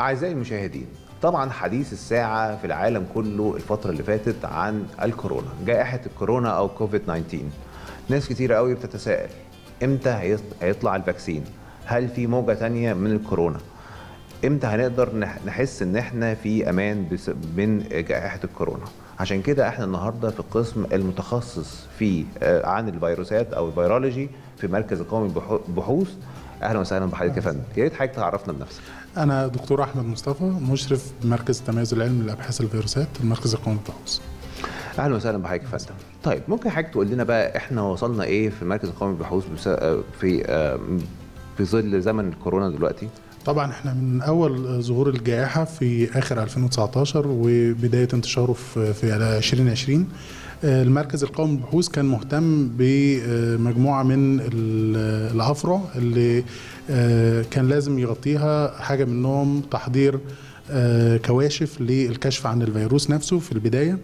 أعزائي المشاهدين طبعا حديث الساعة في العالم كله الفترة اللي فاتت عن الكورونا جائحة الكورونا أو كوفيد 19 ناس كتير قوي بتتساءل امتى هيط- هيطلع الفاكسين هل في موجة تانية من الكورونا امتى هنقدر نح- نحس ان احنا في امان بس- من جائحة الكورونا عشان كده احنا النهارده في القسم المتخصص في آه، عن الفيروسات او الفيرولوجي في مركز القومي للبحو- البحوث اهلا وسهلا بحضرتك يا فندم يا ريت حضرتك تعرفنا بنفسك أنا دكتور أحمد مصطفى مشرف بمركز التميز العلمي لأبحاث الفيروسات المركز القومي للبحوث. اهلا وسهلا بحضرتك يا فندم طيب ممكن حضرتك تقول لنا بقى احنا وصلنا ايه في مركز القومي للبحوث بس- آه، في آه، في ظل زمن الكورونا دلوقتي طبعا احنا من أول ظهور الجائحة في آخر 2019 وبداية انتشاره في في 2020 آه، المركز القومي للبحوث كان مهتم بمجموعة من ال- الأفرع اللي آه، كان لازم يغطيها حاجة منهم تحضير آه، كواشف للكشف عن الفيروس نفسه في البداية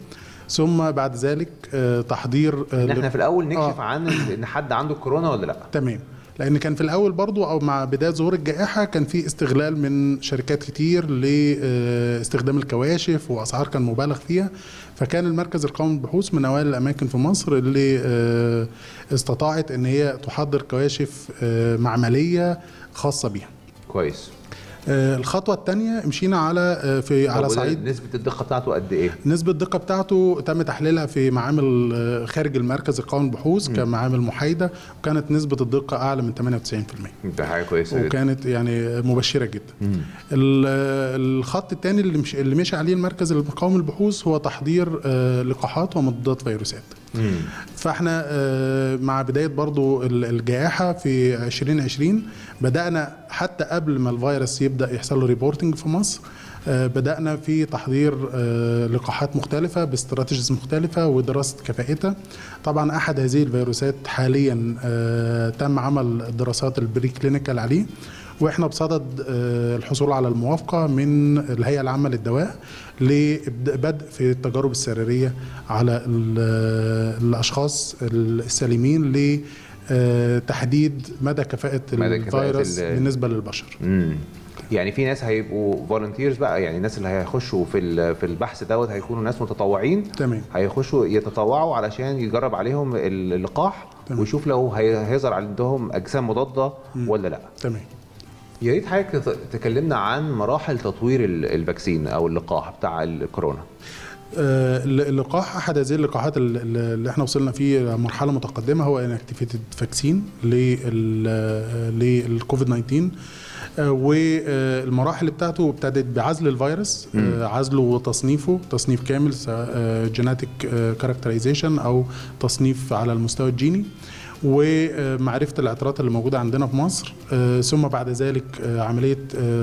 ثم بعد ذلك آه، تحضير آه، ان احنا في الاول نكشف آه. عن ان حد عنده كورونا ولا لا تمام لان كان في الاول برضو او مع بدايه ظهور الجائحه كان في استغلال من شركات كتير لاستخدام الكواشف واسعار كان مبالغ فيها فكان المركز القومي للبحوث من اوائل الاماكن في مصر اللي آه، استطاعت ان هي تحضر كواشف آه، معمليه خاصه بيها كويس آه، الخطوه الثانيه مشينا على آه، في طب على وده صعيد نسبة الدقة بتاعته قد ايه؟ نسبة الدقة بتاعته تم تحليلها في معامل آه، خارج المركز القومي للبحوث كمعامل محايدة وكانت نسبة الدقة أعلى من 98% ده حاجة كويسة جدا وكانت يعني مبشرة جدا مم. ال- الخط الثاني اللي مش اللي مشي عليه المركز القومي للبحوث هو تحضير آه، لقاحات ومضادات فيروسات مم. فاحنا آه، مع بدايه برضو ال- الجائحه في 2020 بدانا حتى قبل ما الفيروس يبدا يحصل له ريبورتنج في مصر آه، بدانا في تحضير آه، لقاحات مختلفه باستراتيجيز مختلفه ودراسه كفاءتها طبعا احد هذه الفيروسات حاليا آه، تم عمل دراسات البري كلينيكال عليه واحنا بصدد آه، الحصول على الموافقه من الهيئه العامه للدواء لبدء في التجارب السريريه على ال- الاشخاص السالمين لتحديد مدى كفاءه مدى كفاءة الفيروس ال- بالنسبه للبشر مم. يعني في ناس هيبقوا فولunteers بقى يعني الناس اللي هيخشوا في ال- في البحث دوت هيكونوا ناس متطوعين تمام هيخشوا يتطوعوا علشان يجرب عليهم ال- اللقاح تمام. ويشوف لو هي- هيظهر عندهم اجسام مضاده ولا لا تمام يا ريت حضرتك تت- تكلمنا عن مراحل تطوير ال- الفاكسين او اللقاح بتاع الكورونا آه، اللقاح احد هذه اللقاحات ال- ال- اللي احنا وصلنا فيه مرحله متقدمه هو انكتيفيتد فاكسين للكوفيد 19 آه، والمراحل بتاعته ابتدت بعزل الفيروس آه، عزله وتصنيفه تصنيف كامل جيناتيك كاركترايزيشن او تصنيف على المستوى الجيني ومعرفه الاعتراضات اللي موجوده عندنا في مصر آه، ثم بعد ذلك آه، عمليه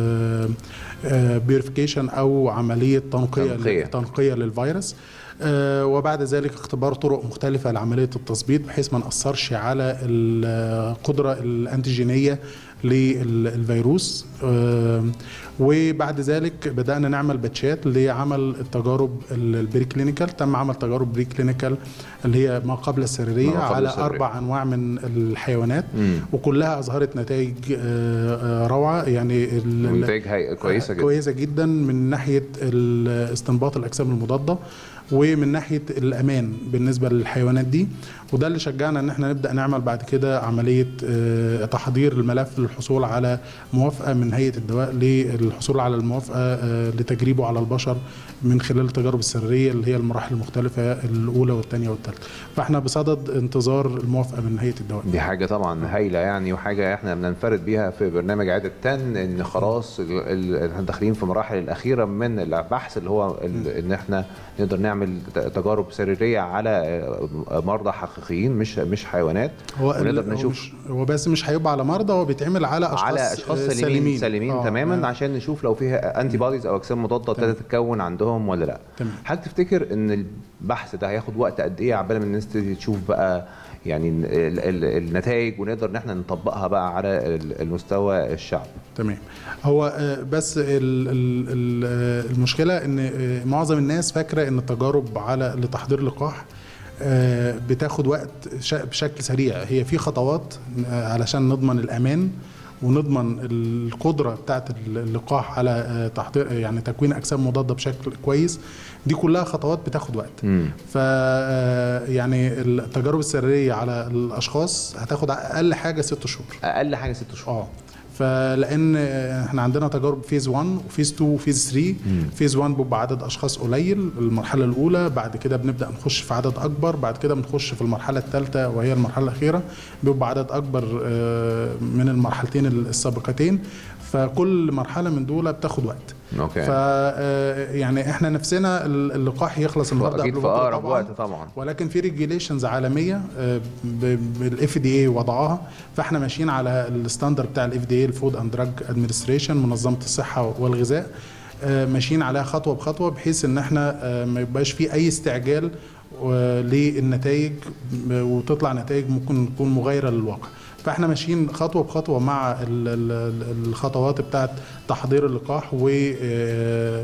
بيوريفيكيشن او عمليه تنقيه تنقية. تنقيه للفيروس آه، وبعد ذلك اختبار طرق مختلفة لعملية التثبيط بحيث ما نأثرش على القدرة الأنتيجينية للفيروس آه، وبعد ذلك بدأنا نعمل باتشات لعمل التجارب البري كلينيكال تم عمل تجارب بري كلينيكال اللي هي ما قبل السريرية ما قبل على السريرية. أربع أنواع من الحيوانات مم. وكلها أظهرت نتائج آه، آه، روعة يعني ال- ال- نتائج هي- كويسه جدا كويسه جدا من ناحيه ال- استنباط الاجسام المضاده ومن ناحيه الامان بالنسبه للحيوانات دي وده اللي شجعنا ان احنا نبدا نعمل بعد كده عمليه آه، تحضير الملف للحصول على موافقه من هيئه الدواء للحصول على الموافقه آه، لتجريبه على البشر من خلال التجارب السريه اللي هي المراحل المختلفه الاولى والثانيه والثالثه فاحنا بصدد انتظار الموافقه من هيئه الدواء دي حاجة طبعا هايلة يعني وحاجة احنا بننفرد بيها في برنامج عادة تن ان خلاص ال- ال- احنا داخلين في مراحل الأخيرة من البحث اللي هو ال- ان احنا نقدر نعمل ت- تجارب سريرية على آه، مرضى حقيقيين مش مش حيوانات هو ونقدر ال- هو نشوف مش- هو بس مش هيبقى على مرضى هو بيتعمل على اشخاص على اشخاص آه، سالمين سالمين آه، تماما آه. عشان نشوف لو فيها انتي بوديز او اجسام مضاده ابتدت تتكون عندهم ولا لا تمام. هل تفتكر ان البحث ده هياخد وقت قد ايه عبال ما الناس تبتدي تشوف بقى يعني ال- ال- النتائج ونقدر ان احنا نطبقها بقى على ال- المستوى الشعب تمام هو آه، بس ال- ال- ال- آه، المشكله ان آه، معظم الناس فاكره ان التجارب على لتحضير لقاح آه، بتاخد وقت ش- بشكل سريع هي في خطوات آه، علشان نضمن الامان ونضمن القدره بتاعت اللقاح على آه، تحضير يعني تكوين اجسام مضاده بشكل كويس دي كلها خطوات بتاخد وقت مم. ف آه، يعني التجارب السريه على الاشخاص هتاخد اقل حاجه ست شهور اقل حاجه ست شهور اه فلان احنا عندنا تجارب فيز 1 وفيز 2 وفيز 3 فيز 1 بيبقى عدد اشخاص قليل المرحله الاولى بعد كده بنبدا نخش في عدد اكبر بعد كده بنخش في المرحله الثالثه وهي المرحله الاخيره بيبقى عدد اكبر آه، من المرحلتين السابقتين فكل مرحله من دول بتاخد وقت اوكي ف آه، يعني احنا نفسنا اللقاح يخلص النهارده اكيد قبل في بكرة اقرب طبعاً. وقت طبعا ولكن في ريجيليشنز عالميه بالاف دي اي وضعها فاحنا ماشيين على الستاندر بتاع الاف دي اي الفود اند دراج ادمنستريشن منظمه الصحه والغذاء آه، ماشيين عليها خطوه بخطوه بحيث ان احنا آه، ما يبقاش في اي استعجال آه، للنتائج وتطلع نتائج ممكن تكون مغايره للواقع فاحنا ماشيين خطوه بخطوه مع ال- ال- ال- الخطوات بتاعه تحضير اللقاح و آه،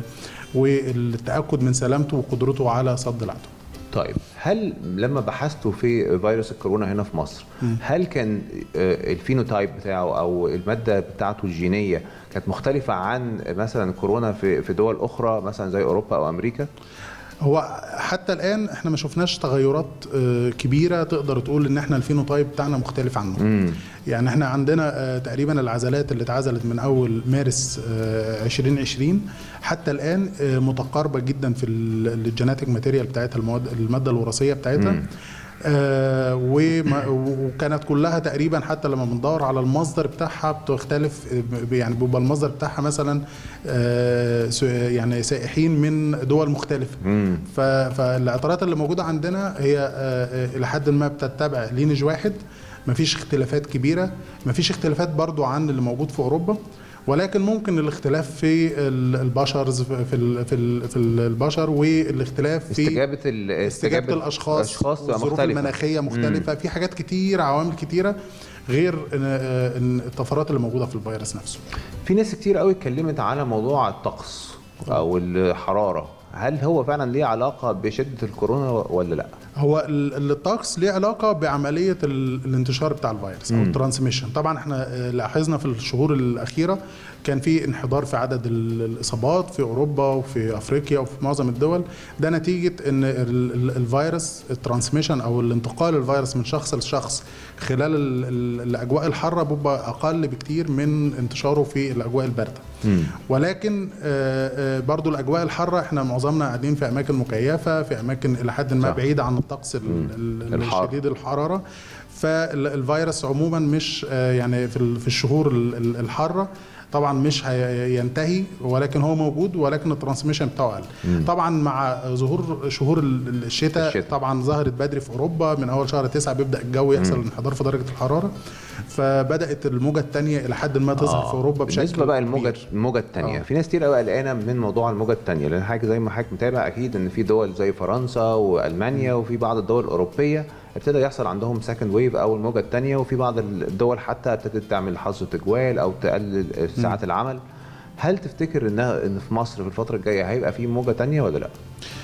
والتاكد من سلامته وقدرته على صد العدوى طيب هل لما بحثتوا في فيروس الكورونا هنا في مصر هل كان آه، الفينوتايب بتاعه او الماده بتاعته الجينيه كانت مختلفه عن مثلا كورونا في في دول اخرى مثلا زي اوروبا او امريكا هو حتى الان احنا ما شفناش تغيرات آه، كبيره تقدر تقول ان احنا الفينوتايب بتاعنا مختلف عنه امم يعني احنا عندنا آه، تقريبا العزلات اللي اتعزلت من اول مارس آه، 2020 حتى الان آه، متقاربه جدا في ال- الجيناتيك ماتيريال بتاعتها المواد الماده الوراثيه بتاعتها مم. آه وما- وكانت كلها تقريبا حتى لما بندور على المصدر بتاعها بتختلف آه، يعني بيبقى المصدر بتاعها مثلا آه س- يعني سائحين من دول مختلفه امم ف- فالاعتراضات اللي موجوده عندنا هي آه، آه، الى حد ما بتتبع لينج واحد مفيش اختلافات كبيره مفيش اختلافات برضو عن اللي موجود في اوروبا ولكن ممكن الاختلاف في ال- البشرز في ال في ال في البشر والاختلاف في استجابه ال- استجابه الاشخاص الاشخاص تبقى والظروف مختلفه المناخيه مختلفه في حاجات كتير عوامل كتيره غير إن- آه، إن الطفرات اللي موجوده في الفيروس نفسه في ناس كتير قوي اتكلمت على موضوع الطقس او الحراره هل هو فعلا ليه علاقه بشده الكورونا ولا لا هو ال- الطقس ليه علاقه بعمليه ال- الانتشار بتاع الفيروس او مم. الترانسميشن طبعا احنا آه، لاحظنا في الشهور الاخيره كان في انحدار في عدد ال- الاصابات في اوروبا وفي افريقيا وفي معظم الدول ده نتيجه ان ال- ال- الفيروس الترانسميشن او الانتقال الفيروس من شخص لشخص خلال ال- ال- الاجواء الحاره بيبقى اقل بكتير من انتشاره في الاجواء البارده مم. ولكن آه، آه، برضو الاجواء الحاره احنا معظمنا قاعدين في اماكن مكيفه في اماكن الى حد ما صح. بعيده عن الطقس ال- مم. ال- الحار. الشديد الحراره فالفيروس عموما مش آه، يعني في ال- في الشهور ال- ال- الحاره طبعا مش هينتهي ولكن هو موجود ولكن الترانسميشن بتاعه اقل مم. طبعا مع ظهور شهور ال- ال- الشتاء الشتاء. طبعا ظهرت بدري في اوروبا من اول شهر تسعة بيبدا الجو يحصل انحدار في درجه الحراره فبدات الموجه الثانيه الى حد ما تظهر آه. في اوروبا بشكل بالنسبه بقى الموجه كبير. الموجه الثانيه آه. في ناس كتير قوي قلقانه من موضوع الموجه الثانيه لان حاجه زي ما حضرتك متابع اكيد ان في دول زي فرنسا والمانيا وفي بعض الدول الاوروبيه ابتدى يحصل عندهم سكند ويف او الموجه الثانيه وفي بعض الدول حتى ابتدت تعمل حظر تجوال او تقلل ساعات العمل هل تفتكر انها ان في مصر في الفتره الجايه هيبقى في موجه ثانيه ولا لا؟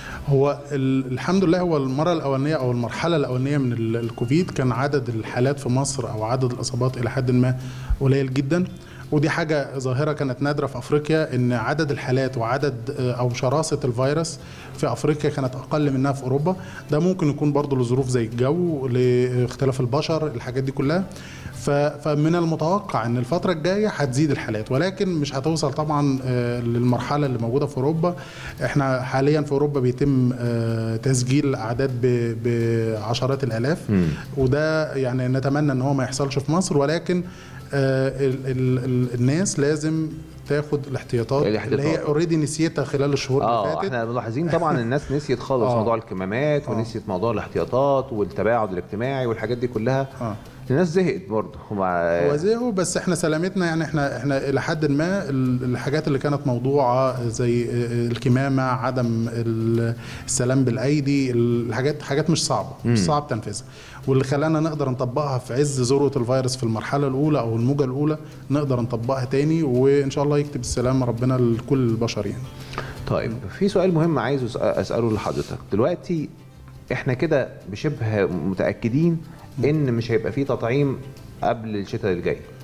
هو ال- الحمد لله هو المره الاولانيه او المرحله الاولانيه من ال- الكوفيد كان عدد الحالات في مصر او عدد الاصابات الى حد ما قليل جدا ودي حاجه ظاهره كانت نادره في افريقيا ان عدد الحالات وعدد آه، او شراسه الفيروس في افريقيا كانت اقل منها في اوروبا ده ممكن يكون برضه لظروف زي الجو لاختلاف البشر الحاجات دي كلها ف- فمن المتوقع ان الفتره الجايه هتزيد الحالات ولكن مش هتوصل طبعا آه، للمرحله اللي موجوده في اوروبا احنا حاليا في اوروبا بيتم آه، تسجيل اعداد ب- بعشرات الالاف مم. وده يعني نتمنى ان هو ما يحصلش في مصر ولكن آه، ال- ال- ال- الناس لازم تاخد الاحتياطات اللي هي الاحتياطات. اوريدي نسيتها خلال الشهور اللي اه فاتت احنا ملاحظين طبعا الناس نسيت خالص آه. موضوع الكمامات آه. ونسيت موضوع الاحتياطات والتباعد الاجتماعي والحاجات دي كلها اه الناس زهقت برضه ومع هو زيه بس احنا سلامتنا يعني احنا احنا الى حد ما ال- الحاجات اللي كانت موضوعه زي الكمامه عدم ال- السلام بالايدي الحاجات حاجات مش صعبه مش مم. صعب تنفيذها واللي خلانا نقدر نطبقها في عز ذروه الفيروس في المرحله الاولى او الموجه الاولى نقدر نطبقها تاني وان شاء الله يكتب السلام ربنا لكل البشر يعني طيب في سؤال مهم عايز أسأ- اساله لحضرتك دلوقتي احنا كده بشبه متاكدين ان مش هيبقى فيه تطعيم قبل الشتاء الجاي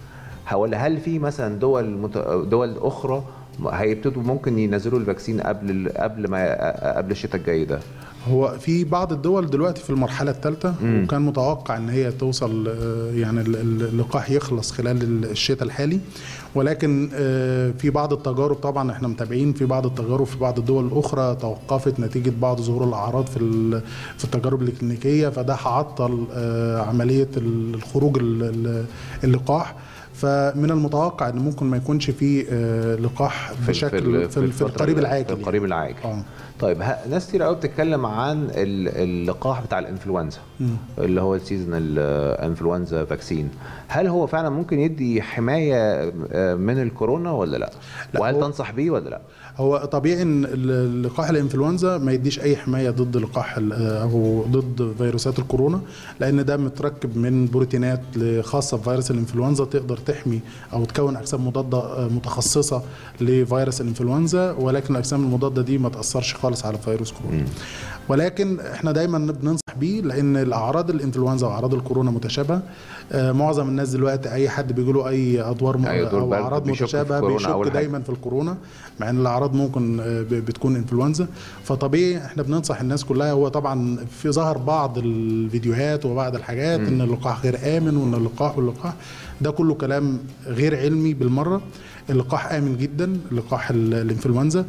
ولا هل في مثلا دول مت... دول اخرى هيبتدوا ممكن ينزلوا الفاكسين قبل ال- قبل ما قبل الشتاء الجاي ده هو في بعض الدول دلوقتي في المرحلة الثالثة وكان متوقع ان هي توصل آه، يعني ال- ال- اللقاح يخلص خلال ال- الشتاء الحالي ولكن آه، في بعض التجارب طبعا احنا متابعين في بعض التجارب في بعض الدول الاخرى توقفت نتيجة بعض ظهور الاعراض في ال- في التجارب الكلينيكية فده هعطل آه، عملية ال- الخروج ال- ال- اللقاح فمن المتوقع ان ممكن ما يكونش في آه، لقاح في- بشكل في, في, في الفترة القريب ال- العاجل في القريب العاجل اه طيب ه- ناس كتير قوي بتتكلم عن ال- اللقاح بتاع الانفلونزا اللي هو السيزونال انفلونزا فاكسين هل هو فعلا ممكن يدي حمايه آه، من الكورونا ولا لا, لا، وهل هو- تنصح بيه ولا لا هو طبيعي ان ال- لقاح الانفلونزا ما يديش اي حمايه ضد لقاح ال- او ضد فيروسات الكورونا لان ده متركب من بروتينات خاصه بفيروس الانفلونزا تقدر تحمي او تكون اجسام مضاده متخصصه لفيروس الانفلونزا ولكن الاجسام المضاده دي ما تاثرش خالص على فيروس كورونا ولكن احنا دايما بننصح بيه لان الاعراض الانفلونزا واعراض الكورونا متشابهه آه، معظم الناس دلوقتي اي حد بيجي له اي ادوار م- أي دور او برد اعراض بيشك في متشابهه كورونا أول بيشك حاجة. دايما في الكورونا مع ان الاعراض ممكن آه، ب- بتكون انفلونزا فطبيعي احنا بننصح الناس كلها هو طبعا في ظهر بعض الفيديوهات وبعض الحاجات ان اللقاح غير امن وان اللقاح واللقاح ده كله كلام غير علمي بالمره اللقاح امن جدا لقاح ال- الانفلونزا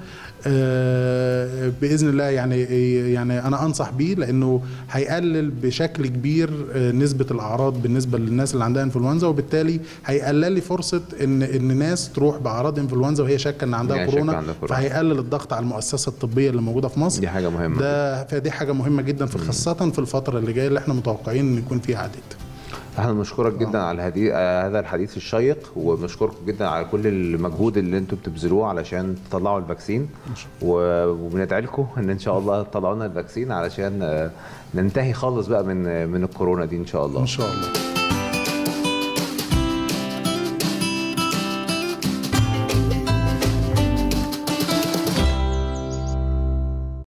آه، باذن الله يعني يعني انا انصح بيه لانه هيقلل بشكل كبير آه، نسبه الاعراض بالنسبه للناس اللي عندها انفلونزا وبالتالي هيقلل لي فرصه ان ان ناس تروح باعراض انفلونزا وهي شاكه ان عندها يعني شاكة كورونا عندها كورونا. فهيقلل الضغط على المؤسسه الطبيه اللي موجوده في مصر دي حاجه مهمه ده فدي حاجه مهمه جدا في خاصه في الفتره اللي جايه اللي احنا متوقعين ان يكون فيها عديد احنا بنشكرك جدا على هذه آه، هذا الحديث الشيق وبنشكركم جدا على كل المجهود اللي انتم بتبذلوه علشان تطلعوا الفاكسين و- وبندعي لكم ان ان شاء الله تطلعوا لنا الفاكسين علشان آه، ننتهي خالص بقى من من الكورونا دي ان شاء الله ان شاء الله